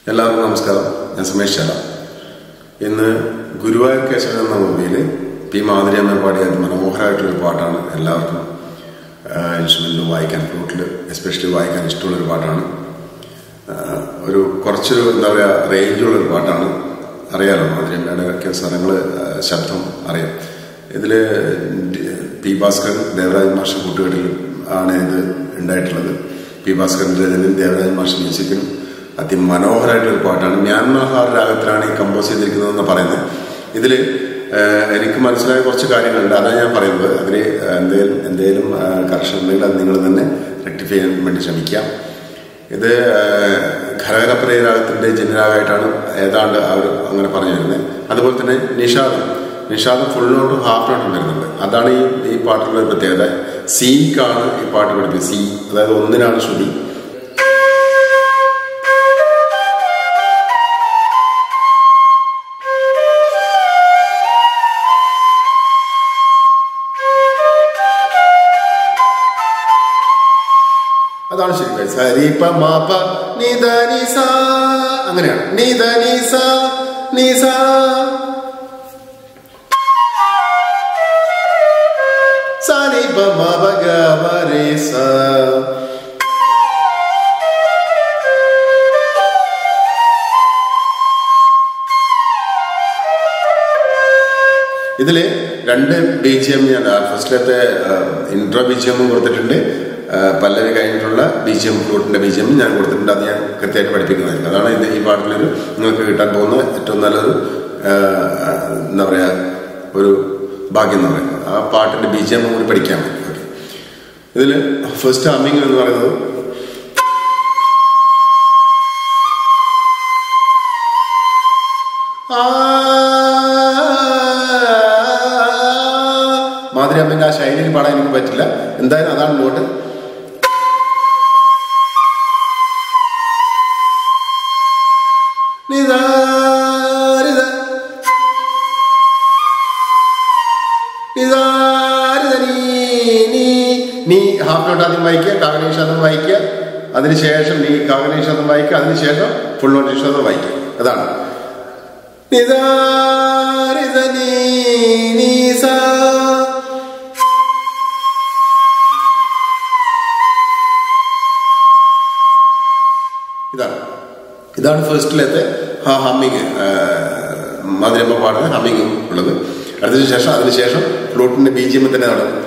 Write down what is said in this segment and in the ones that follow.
എല്ലാവർക്കും നമസ്കാരം ഞാൻ സുമേഷ് ചാല ഇന്ന് ഗുരുവായൂർ കേശവൻ എന്ന മൂവിയിൽ പി മാധുരിയമ്മ പാടിയ മനോഹരമായിട്ടുള്ളൊരു പാട്ടാണ് എല്ലാവർക്കും ഇൻസ്ട്രുമെന്റിൽ വായിക്കാൻ ഫ്ലൂട്ടിൽ എസ്പെഷ്യലി വായിക്കാൻ ഇഷ്ടമുള്ളൊരു പാട്ടാണ് ആ, ഒരു കുറച്ചൊരു എന്താ പറയുക റേഞ്ചുള്ളൊരു പാട്ടാണ് അറിയാലോ മാധുരിയമ്മയുടെ ഒക്കെ സ്വരങ്ങൾ ശബ്ദം അറിയാം ഇതിൽ പി ഭാസ്കരൻ ദേവരാജ് മാഷ കൂട്ടുകെട്ടിൽ ആണ് ഇത് ഉണ്ടായിട്ടുള്ളത് പി ഭാസ്കരൻ രചനയും ദേവരാജ് മാഷ മ്യൂസിക്കിനും അതിമനോഹരമായിട്ടൊരു പാട്ടാണ് മ്യാൻമഹാർ രാഗത്തിലാണ് ഈ കമ്പോസ് ചെയ്തിരിക്കുന്നതെന്ന് പറയുന്നത് ഇതിൽ എനിക്ക് മനസ്സിലായ കുറച്ച് കാര്യങ്ങളുണ്ട് അതാണ് ഞാൻ പറയുന്നത് അതിൽ എന്തേലും എന്തേലും കറക്ഷൻ ഉണ്ടെങ്കിൽ അത് നിങ്ങൾ തന്നെ റെക്ടിഫൈ ചെയ്യാൻ വേണ്ടി ശ്രമിക്കാം ഇത് ഖരകരപ്രിയ രാഗത്തിന്റെ ജനരാഗമായിട്ടാണ് ഏതാണ്ട് അവർ അങ്ങനെ പറഞ്ഞു തരുന്നത് അതുപോലെ തന്നെ നിഷാദം നിഷാദം ഫുൾ നോട്ടും ഹാഫ് നോട്ടും വരുന്നുണ്ട് അതാണ് ഈ ഈ പാട്ടിലുള്ള ഒരു പ്രത്യേകത സിക്കാണ് ഈ പാട്ട് പഠിപ്പിച്ചത് സി അതായത് ഒന്നിനാണ് ശ്രുതി അതാണ് ശരി സരിപ്പ മാപ്പ നിത നിസ അങ്ങനെയാണ് നിത നിസ നിസ സരിപ്പ മാപ ഗമരി സ ഇതില് രണ്ട് ബി ജി എം ഞാൻ ഫസ്റ്റിലത്തെ ഇൻട്രോ ബി ജി എമ്മും കൊടുത്തിട്ടുണ്ട് ആ, പല്ലവി കഴിഞ്ഞിട്ടുള്ള ബി ജി എം ഫ്ലൂട്ടിന്റെ ബി ജി എം ഞാൻ കൊടുത്തിട്ടുണ്ട് അത് ഞാൻ കൃത്യമായിട്ട് പഠിപ്പിക്കുന്നതായിരിക്കും അതാണ് ഇത് ഈ പാട്ടിലൊരു നിങ്ങൾക്ക് കിട്ടാൻ പോകുന്ന ഏറ്റവും നല്ലൊരു ആ, എന്താ പറയാ ഒരു ഭാഗ്യം എന്ന് പറയുന്നത് ആ പാട്ടിന്റെ ബി ജി എം കൂടി പഠിക്കാൻ പറ്റും ഓക്കെ ഇതിൽ ഫസ്റ്റ് ഹമ്മിങ് എന്ന് പറയുന്നത് മാതിരി അമ്മന്റെ ആ ശൈലിയിൽ പാടാൻ എനിക്ക് പറ്റില്ല എന്തായാലും അതാണ് നോട്ട് നിദാരിത. നിദാരിത നീ, നീ. നീ ഹാഫ് നോട്ട് ആദ്യം വായിക്കുക കാകനേഷാദം വായിക്കുക അതിനുശേഷം നീ കാകനേഷാദം വായിക്കുക അതിനുശേഷം ഫുൾ നോട്ട് നിഷാദം വായിക്കുക അതാണ് നിദാരിത നീ, നീ, സാ. ഇതാണ് ഇതാണ് ഫസ്റ്റിലത്തെ ആ ഹമ്മിങ് മധുരമ്മ പാടുന്ന ഹമ്മിങ് ഉള്ളത് അതിന് ശേഷം അതിനുശേഷം ഫ്ലൂട്ടിന്റെ ബി ജി എം തന്നെ നടക്കും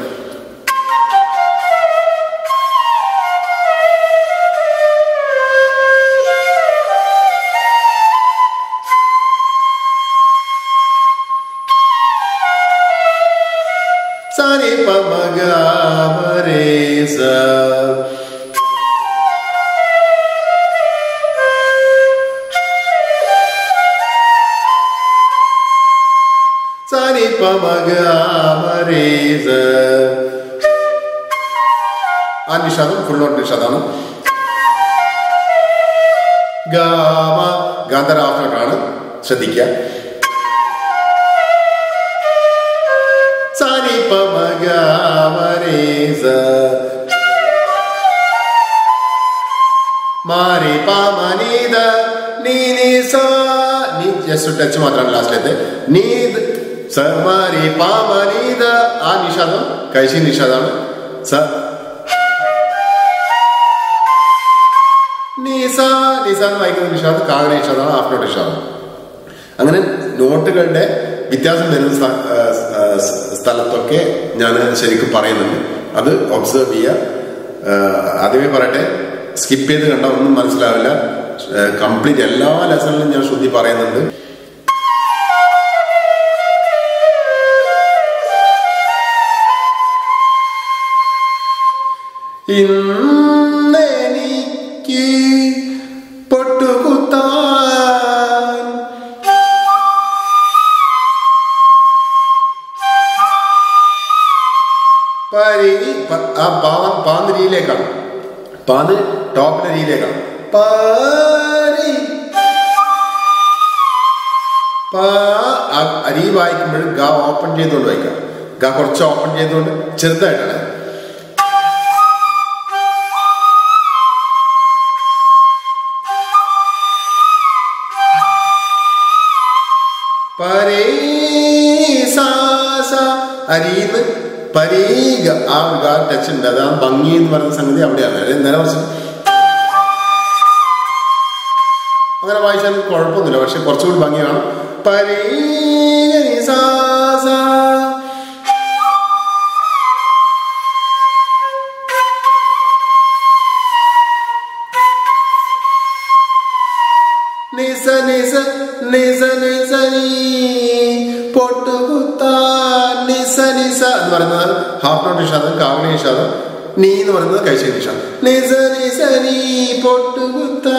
സാരി പമഗ മരേ സ സാരി പമഗ മരേസ ആ നിഷാദം ഫുൾ നോട്ട് നിഷാദാണ് ഗാമ ഗാന്ധര ആഫ്റ്ററാണ് ശ്രദ്ധിക്കുക സാരി പമഗ മരേസ മാരി പാമനീത നീ നീ സ നീ ജസ്റ്റ് ടച്ച് മാത്രമാണ് ലാസ്റ്റിലത്തെ നീ സ മാരി പാമനീത ആ നിഷാദം കൈശി നിഷാദാണ് സ നീസ നീസ എന്ന് വായിക്കുന്ന നിഷാദ് കാകര നിഷാദാണ് ഹാഫ് നോട്ട് നിഷാദം അങ്ങനെ നോട്ടുകളുടെ വ്യത്യാസം വരുന്ന സ്ഥ- ആ, ആ, സ്ഥലത്തൊക്കെ ഞാൻ ശരിക്കും പറയുന്നുണ്ട് അത് ഒബ്സർവ് ചെയ്യുക ആ, ആദ്യമേ പറയട്ടെ സ്കിപ്പ് ചെയ്ത് കണ്ട ഒന്നും മനസ്സിലാവില്ല കംപ്ലീറ്റ് എല്ലാ ലെസണിലും ഞാൻ ശ്രുതി പറയുന്നുണ്ട് ഇന്നെനിക്ക് പൊട്ടുകുത്താൻ പരി പ- ആ പാവൻ പാന്തിരിയിലേക്കാണ് പാന്ത് ടോപ്പിന്റെ രീതിയിലേക്കാണ് പാരി പാ ആ- അരി വായിക്കുമ്പോൾ ഗ ഓപ്പൺ ചെയ്തുകൊണ്ട് വായിക്കാം ഗ കുറച്ച് ഓപ്പൺ ചെയ്തുകൊണ്ട് ചെറുതായിട്ടാണ് പരേ സാ സാ അരീന്ന് പരീഗ ആ ഒരു ഗാ ടച്ച് ഉണ്ട് അത് ആ ഭംഗി എന്ന് പറയുന്ന സംഗതി അവിടെയാണ് അതായത് നേരെ കുറച്ച് അങ്ങനെ വായിച്ചാൽ കുഴപ്പമൊന്നുമില്ല പക്ഷെ കുറച്ചുകൂടി ഭംഗിയാണ് പരേ സാ സാ നിസ നിസ നിസ നിസ നീ പൊട്ടുകുത്ത നിസ നിസ എന്ന് പറയുന്നത് ഹാഫ് നോട്ട് നിഷാദം കാവണി നിഷാദം നീ എന്ന് പറയുന്നത് കൈശ നിഷാദം നിസ നിസ നീ പൊട്ടുകുത്ത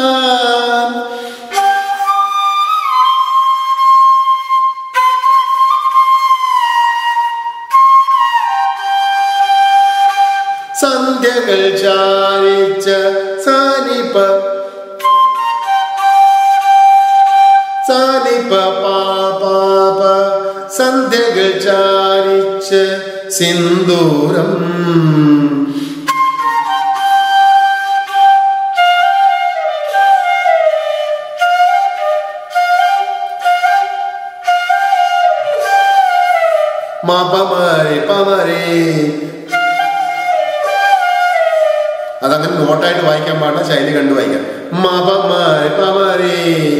സന്ധ്യകൾ ചാരിച്ച സാനിപ്പ സാനിപ്പ പാപാപ സന്ധ്യകൾ ചാരിച്ച് സിന്ദൂരം മപമരെ പമരേ അതങ്ങനെ നോട്ടായിട്ട് വായിക്കാൻ പാടില്ല ശൈലി കണ്ടു വായിക്കാം മപമരെ പമരേ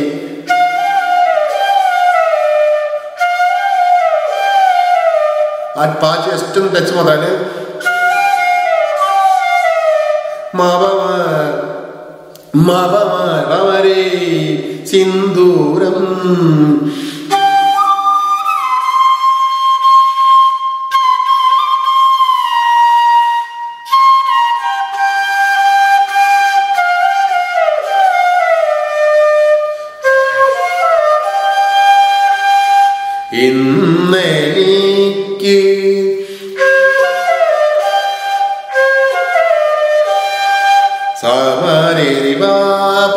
ಆ ಪಾಚ ಎಷ್ಟು ಟಚ್ ಮಾಡಿದ್ರೆ മാവമ മാവമ റവരേ സിന്ദൂരം ഇന്നെനിക്ക് സമരി ബാബ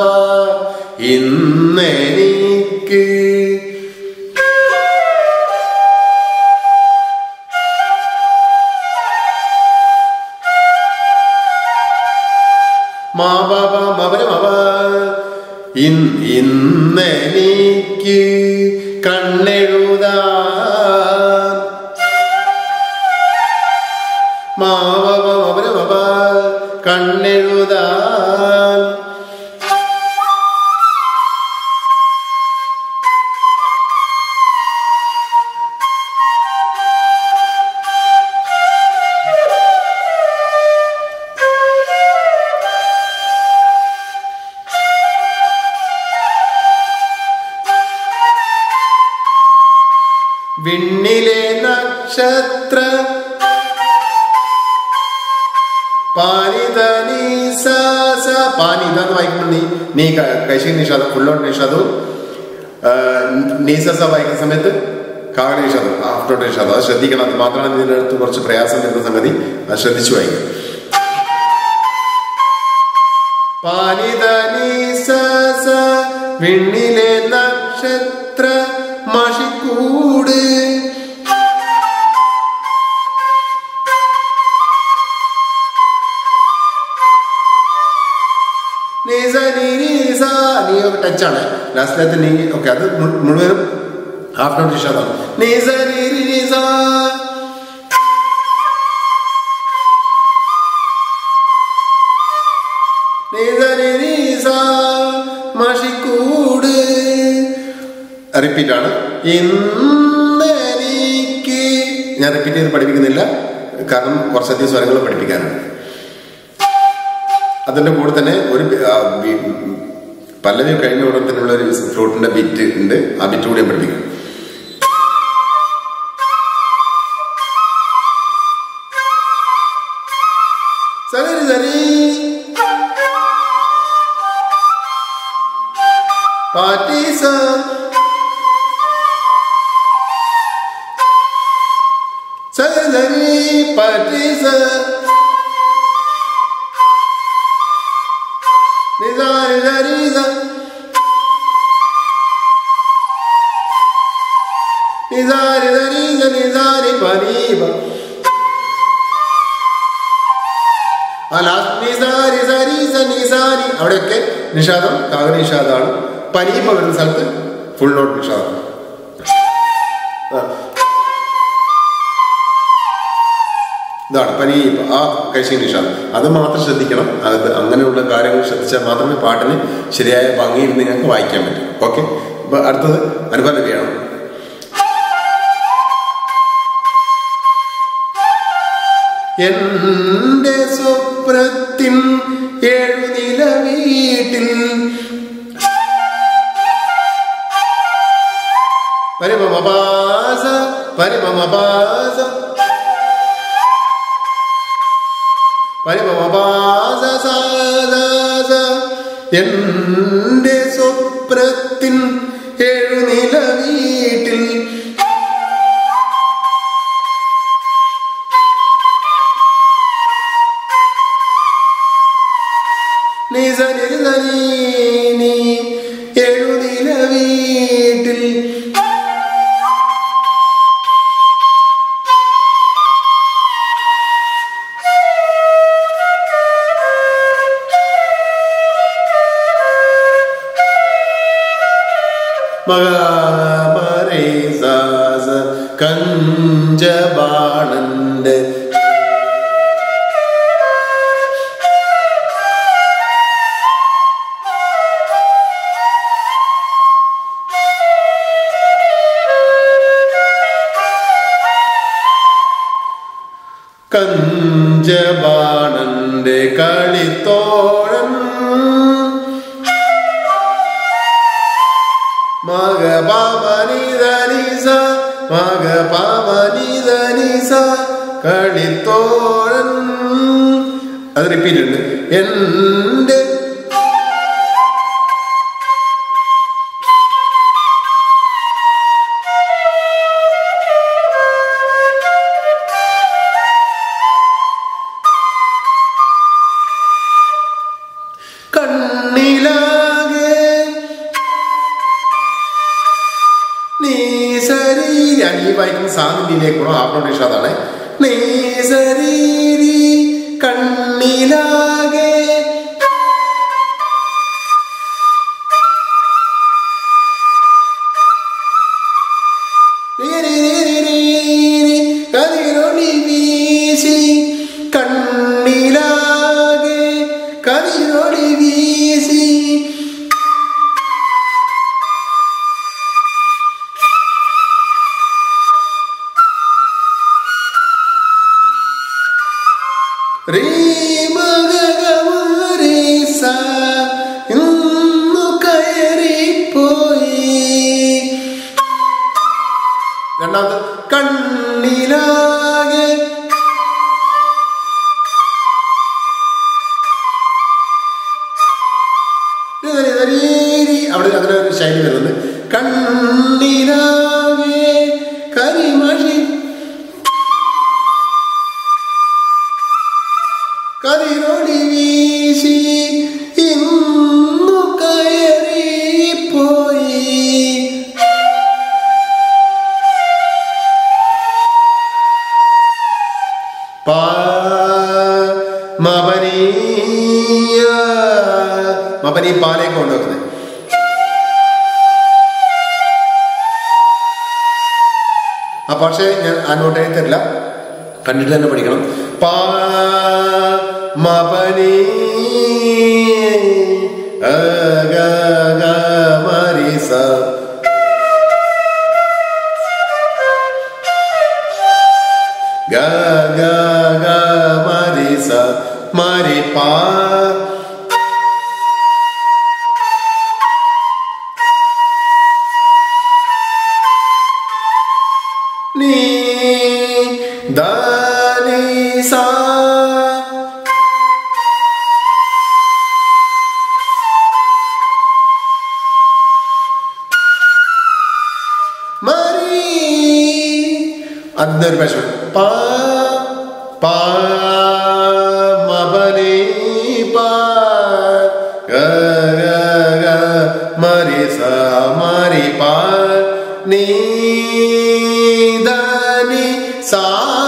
ഇന്നെനിക്ക് മാബാബ മവര മവ ഇൻ ഇന്നെനിക്ക് കണ്ണെഴുതാൻ മാവവ മവര മവ കണ്ണെഴുതാൻ വിണ്ണിലെ നക്ഷത്ര പാനിതനി സാസ പാനിത എന്ന് വായിക്കുമ്പോൾ നീ നീ കൈശി നിഷാദം ഫുള്ളോട്ട് നിഷാദവും നീസസ വായിക്കുന്ന സമയത്ത് കാകട നിഷാദം ആഫ്റ്റോട്ട് നിഷാദം അത് ശ്രദ്ധിക്കണം അത് മാത്രമാണ് ഇതിൻ്റെ അടുത്ത് കുറച്ച് പ്രയാസം വരുന്ന സംഗതി അത് ശ്രദ്ധിച്ചു വായിക്കും പാനിതനി സാസ വിണ്ണിലെ നക്ഷത്ര മഷിക്കൂട് നീസ നീ നീസ നീ ഒക്കെ ടച്ചാണ് ലാസ്റ്റിലത്തെ നീ ഓക്കെ അത് മു- മുഴുവനും ഹാഫ് നോട്ട് നിഷാദാണ് നീസ നീ നീസ നീസ നീ നീസ മഷിക്കൂട് റിപ്പീറ്റ് ആണ് ഇന്നെനിക്ക് ഞാൻ റിപ്പീറ്റ് ചെയ്ത് പഠിപ്പിക്കുന്നില്ല കാരണം കുറച്ചധികം സ്വരങ്ങൾ പഠിപ്പിക്കാനുണ്ട് അതിന്റെ കൂടെ തന്നെ ഒരു ബി- ആ ബി- പല്ലവി കഴിഞ്ഞ ഉടൻ തന്നെയുള്ള ഒരു ഫ്ലൂട്ടിന്റെ ബിറ്റ് ഉണ്ട് ആ ബിറ്റ് കൂടി ഞാൻ പഠിപ്പിക്കണം സരി സരി പാറ്റീസ സരി സരി പാറ്റീസ നിസാരി സരീസ നിസാരി സരീസ നിസാരി പരീപ ആ ലാസ്റ്റ് നിസാരി സരീസ നിസാരി അവിടെയൊക്കെ നിഷാദം കാക നിഷാദാണ് പനീപ വരുന്ന സ്ഥലത്ത് ഫുൾ നോട്ട് നിഷാദം ഇതാണ് പനി ആ കൈശി നിഷാദ് അത് മാത്രം ശ്രദ്ധിക്കണം അത് അങ്ങനെയുള്ള കാര്യങ്ങൾ ശ്രദ്ധിച്ചാൽ മാത്രമേ പാട്ടിന് ശരിയായ ഭംഗിയിൽ നിങ്ങൾക്ക് വായിക്കാൻ പറ്റൂ ഓക്കെ അപ്പൊ അടുത്തത് അനുപല്ലവിയാണ് എന്റെ സ്വപ്നത്തിൻ എഴുനില വീട്ടിൽ പരിമമപാസ പരിമമപാസ പരിമമപാസ സാദാസ എന്റെ സ്വപ്നത്തിൻ എഴുനില വീട്ടിൽ നിസനിസനീ എഴുനില വീട്ടിൽ മകാമരേസാസ കഞ്ചബാണന്റെ കഞ്ചബാണന്റെ കളിത്തോഴൻ മക പവനിതനിസ മക പവനിതനിസ കളിത്തോഴൻ അത് റിപ്പീറ്റ് ഉണ്ട് എന്റെ കണ്ണിലാകെ നീ ശരീരം ഈ വായിക്കുന്ന സാന്നിധ്യയിലേക്കുള്ള ആപ്രോട്ടേഷൻ അതാണ് നീ ശരീരി കണ്ണിലാകെ കതിരൊളി വീശി കണ്ണിലാകെ കതിരൊളി വീശി റീമഗമരീസ ഇന്നു കയറിപ്പോയി രണ്ടാമത് കണ്ണിലാകെ അവിടെ അങ്ങനെ ഒരു ശൈലി വരുന്നുണ്ട് കണ്ണിലാകെ കരിമഷി കതിരൊളി വീശി ഇന്നു കയറിപ്പോയി പാ മപനീയ മപനി പാലേക്ക് കൊണ്ടുവെക്കുന്നത് ആ പക്ഷേ ഞാൻ ആ നോട്ട് എഴുതി തരില്ല കണ്ടിട്ട് തന്നെ പഠിക്കണം പാ മപനി മരിസ ഗ ഗ ഗ മരിസ മരി പാ നീ ദാനി സാ മരി അതൊരു പ്രശ്നം പാ പാ മബനി പാ ഗ ഗ ഗ മരി സ മരി പാ നീ ദാനി സാ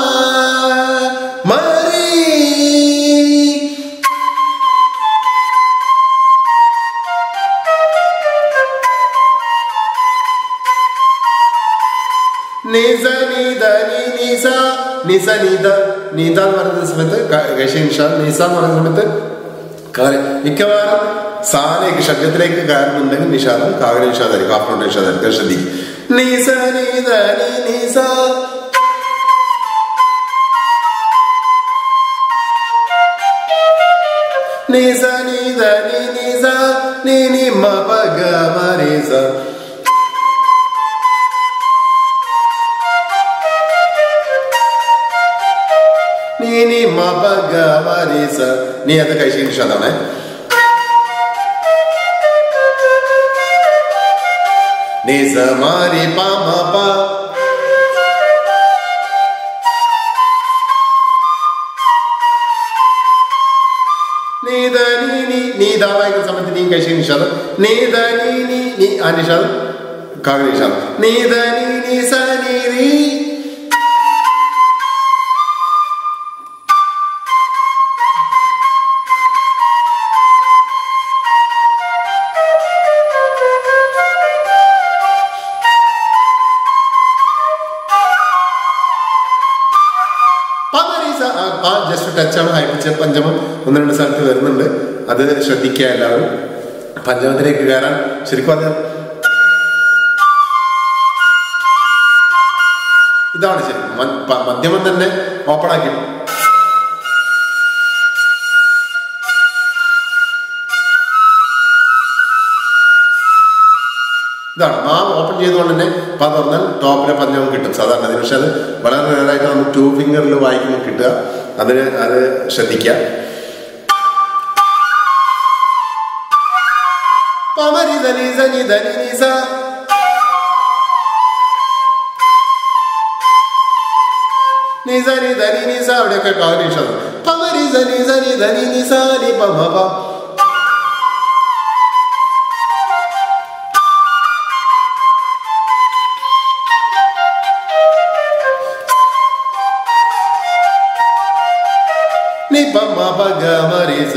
മരി നിസ നിധ നി നിസ നിസ നിധ നീന്ത എന്ന് പറയുന്ന സമയത്ത് കൈഷ നിഷാദ് നീസ എന്ന് പറയുന്ന സമയത്ത് കാല് മിക്കവാറും സാലേക്ക് ഷഡ്ജത്തിലേക്ക് കയറുന്നുണ്ടെങ്കിൽ നിഷാദം കാകര നിഷാദായിരിക്കും ഹാഫ് നോട്ട് നിഷാദായിരിക്കും അത് ശ്രദ്ധിക്കും നീസ നീത നീ നീസ നീസ നീത നീ നീസ നീ നി മ പ ഗ മ രി സ നീ നി മ പ ഗ മ രി സ നീ അത് കൈശി നിഷാദാണേ നീ സ മ രി പ മ പ നീത നീ നീ നീ ദാ വായിക്കുന്ന സമയത്ത് നീ കൈശി നിഷാദം നീത നീ നീ നീ ആ നിഷാദം കാകര നിഷാദം നീത നീ നീ സ നീ നീ ജസ്റ്റ് ടച്ചാണ് ഹൈ പിച്ച് പഞ്ചമം ഒന്ന് രണ്ട് സ്ഥലത്ത് വരുന്നുണ്ട് അത് ശ്രദ്ധിക്കുക എല്ലാവരും പഞ്ചമത്തിലേക്ക് കയറാൻ ശരിക്കും പറഞ്ഞാൽ ഇതാണ് ശരി മ- പ- മധ്യമം തന്നെ ഓപ്പൺ ആക്കി ഇതാണ് നാം ഓപ്പൺ ചെയ്തുകൊണ്ട് തന്നെ പ തുറന്നാൽ ടോപ്പിലെ പഞ്ചമം കിട്ടും സാധാരണ അതിന് പക്ഷെ അത് വളരെ റേറായിട്ട് നമുക്ക് ടു ഫിംഗറിൽ വായിക്കുമ്പോൾ കിട്ടുക അതിന് അത് ശ്രദ്ധിക്കുക പമരി ധനി ധനി ധനി നിസ നിസ നി ധനി നിസ അവിടെയൊക്കെ കാവനീഷം പമരി ധനി ധനി ധനി നിസ നി പമ പ നി പമ പ ഗ മ രി സ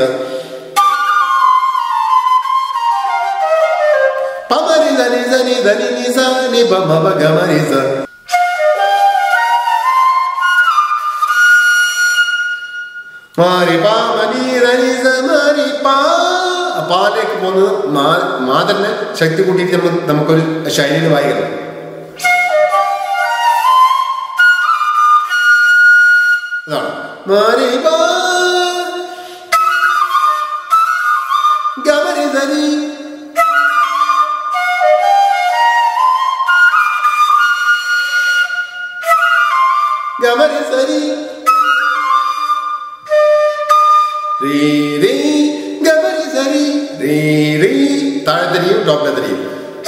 പമരി ധനി ധനി ധനി നിസ നി പമ പ ഗ മ രി സ മാരി പാ മനി ധനി സ മരി പാ പാലേക്ക് പോകുന്നത് മാ മാ തന്നെ ശക്തി കൂട്ടിയിട്ട് നമുക്ക് നമുക്കൊരു ശൈലിയിൽ വായിക്കണം ഇതാണ് മാരി പാ ഗമരി ധനി ഗമരി സരി റീ റീ ഗമരി സരി റീ റീ താഴെ തരിയും ടോപ്പിലെ തരിയും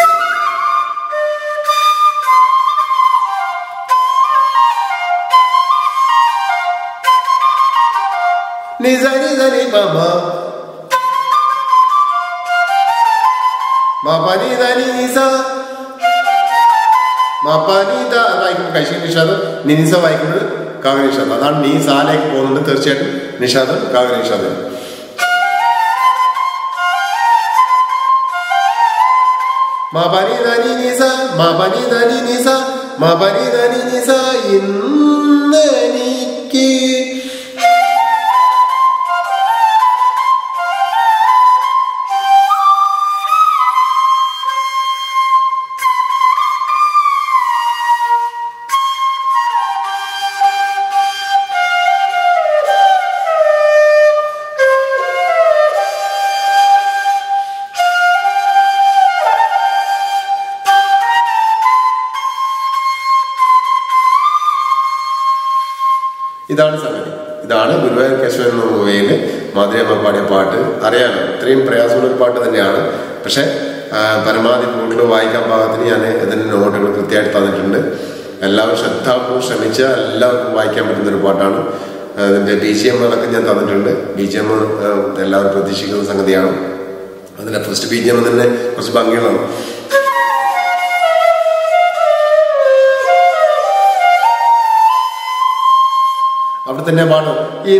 നിസരി സരി പമ മപനി ധനി നിസ മപനീത വായിക്കുമ്പോൾ കൈശി നിഷാദം നിനിസ വായിക്കുന്നത് കാവ്യ നിഷാദം അതാണ് നീ സാലേക്ക് പോകുന്നുണ്ട് തീർച്ചയായിട്ടും നിഷാദം കാവ്യ നിഷാദം മപനി ധനി നിസ മപനി ധനി നിസ മപനി ധനി നിസ ഇന്നെനിക്ക് ഇതാണ് സംഗതി ഇതാണ് ഗുരുവായൂർ കേശവൻ എന്ന മൂവിയിൽ മാധുര്യമ്മ പാടിയ പാട്ട് അറിയാലോ ഇത്രയും പ്രയാസമുള്ള ഒരു പാട്ട് തന്നെയാണ് പക്ഷെ ആ, പരമാവധി കൂടുതൽ വായിക്കാൻ പാകത്തിന് ഞാൻ ഇതിന്റെ നോട്ടുകൾ കൃത്യമായിട്ട് തന്നിട്ടുണ്ട് എല്ലാവരും ശ്രദ്ധാപൂർവ്വം ശ്രമിച്ച എല്ലാവർക്കും വായിക്കാൻ പറ്റുന്ന ഒരു പാട്ടാണ് അതിന്റെ ബി ജി എമ്മുകളൊക്കെ ഞാൻ തന്നിട്ടുണ്ട് ബി ജി എം എല്ലാവരും പ്രതീക്ഷിക്കുന്ന സംഗതിയാണ് അതിന്റെ ഫസ്റ്റ് ബി ജി എം തന്നെ കുറച്ച് ഭംഗികളാണ് അവിടെ തന്നെ പാടും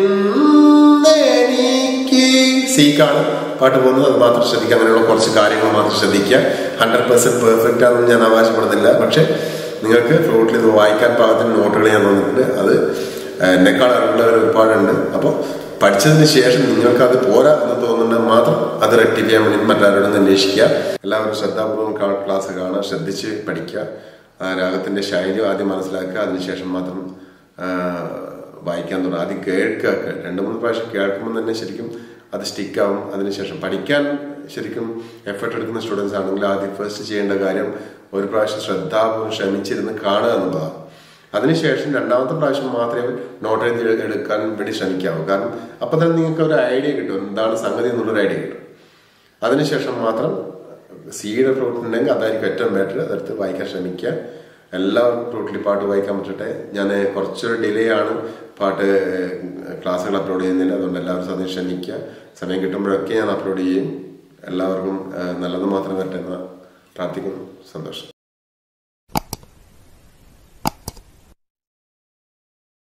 ഇന്നെനിക്ക് സീക്കാണ് പാട്ട് പോകുന്നത് അത് മാത്രം ശ്രദ്ധിക്കുക അങ്ങനെയുള്ള കുറച്ച് കാര്യങ്ങൾ മാത്രം ശ്രദ്ധിക്കുക ഹൺഡ്രഡ് പെർസെന്റ് പെർഫെക്റ്റ് ആണെന്ന് ഞാൻ അവകാശപ്പെടുന്നില്ല പക്ഷെ നിങ്ങൾക്ക് ഫ്ലൂട്ടിൽ ഇത് വായിക്കാൻ പാകത്തിന് നോട്ടുകൾ ഞാൻ തന്നിട്ടുണ്ട് അത് എന്നെക്കാൾ അറിവുള്ളവർ ഒരുപാടുണ്ട് അപ്പോൾ പഠിച്ചതിന് ശേഷം നിങ്ങൾക്ക് അത് പോരാ എന്ന് തോന്നുന്നുണ്ടെങ്കിൽ മാത്രം അത് റെക്ടിഫൈ ചെയ്യാൻ വേണ്ടി മറ്റാരോടും അന്വേഷിക്കുക എല്ലാവരും ശ്രദ്ധാപൂർവ്വം കാ- ക്ലാസ് കാണുക ശ്രദ്ധിച്ച് പഠിക്കുക ആ രാഗത്തിന്റെ ശൈലി ആദ്യം മനസ്സിലാക്കുക അതിനുശേഷം മാത്രം ആ, വായിക്കാൻ തുടങ്ങുക ആദ്യം കേൾക്കുക രണ്ട് മൂന്ന് പ്രാവശ്യം കേൾക്കുമ്പോൾ തന്നെ ശരിക്കും അത് സ്റ്റിക്കാവും അതിനുശേഷം പഠിക്കാൻ ശരിക്കും എഫേർട്ട് എടുക്കുന്ന സ്റ്റുഡൻസ് ആണെങ്കിൽ ആദ്യം ഫസ്റ്റ് ചെയ്യേണ്ട കാര്യം ഒരു പ്രാവശ്യം ശ്രദ്ധാപൂർവ്വം ശ്രമിച്ചിരുന്ന് കാണുക എന്നുള്ളതാണ് അതിനുശേഷം രണ്ടാമത്തെ പ്രാവശ്യം മാത്രമേ നോട്ട് എഴുതി എടുക്കാൻ വേണ്ടി ശ്രമിക്കാവൂ കാരണം അപ്പൊ തന്നെ നിങ്ങൾക്ക് ഒരു ഐഡിയ കിട്ടും എന്താണ് സംഗതി എന്നുള്ളൊരു ഐഡിയ കിട്ടും അതിനുശേഷം മാത്രം സിയുടെ ഫ്ലൂട്ട് ഉണ്ടെങ്കിൽ അതായിരിക്കും ഏറ്റവും ബെറ്റർ അതെടുത്ത് വായിക്കാൻ ശ്രമിക്കുക എല്ലാ ഫ്ലൂട്ടിൽ പാട്ട് വായിക്കാൻ പറ്റട്ടെ ഞാൻ കുറച്ചൊരു ഡിലേ ആണ് പാട്ട് ക്ലാസ്സുകൾ അപ്ലോഡ് ചെയ്യുന്നില്ല അതുകൊണ്ട് എല്ലാവരും അതിന് ക്ഷമിക്കുക സമയം കിട്ടുമ്പോഴൊക്കെ ഞാൻ അപ്ലോഡ് ചെയ്യും എല്ലാവർക്കും ഏഹ്, നല്ലത് മാത്രം വരട്ടെ എന്ന് പ്രാർത്ഥിക്കുന്നു സന്തോഷം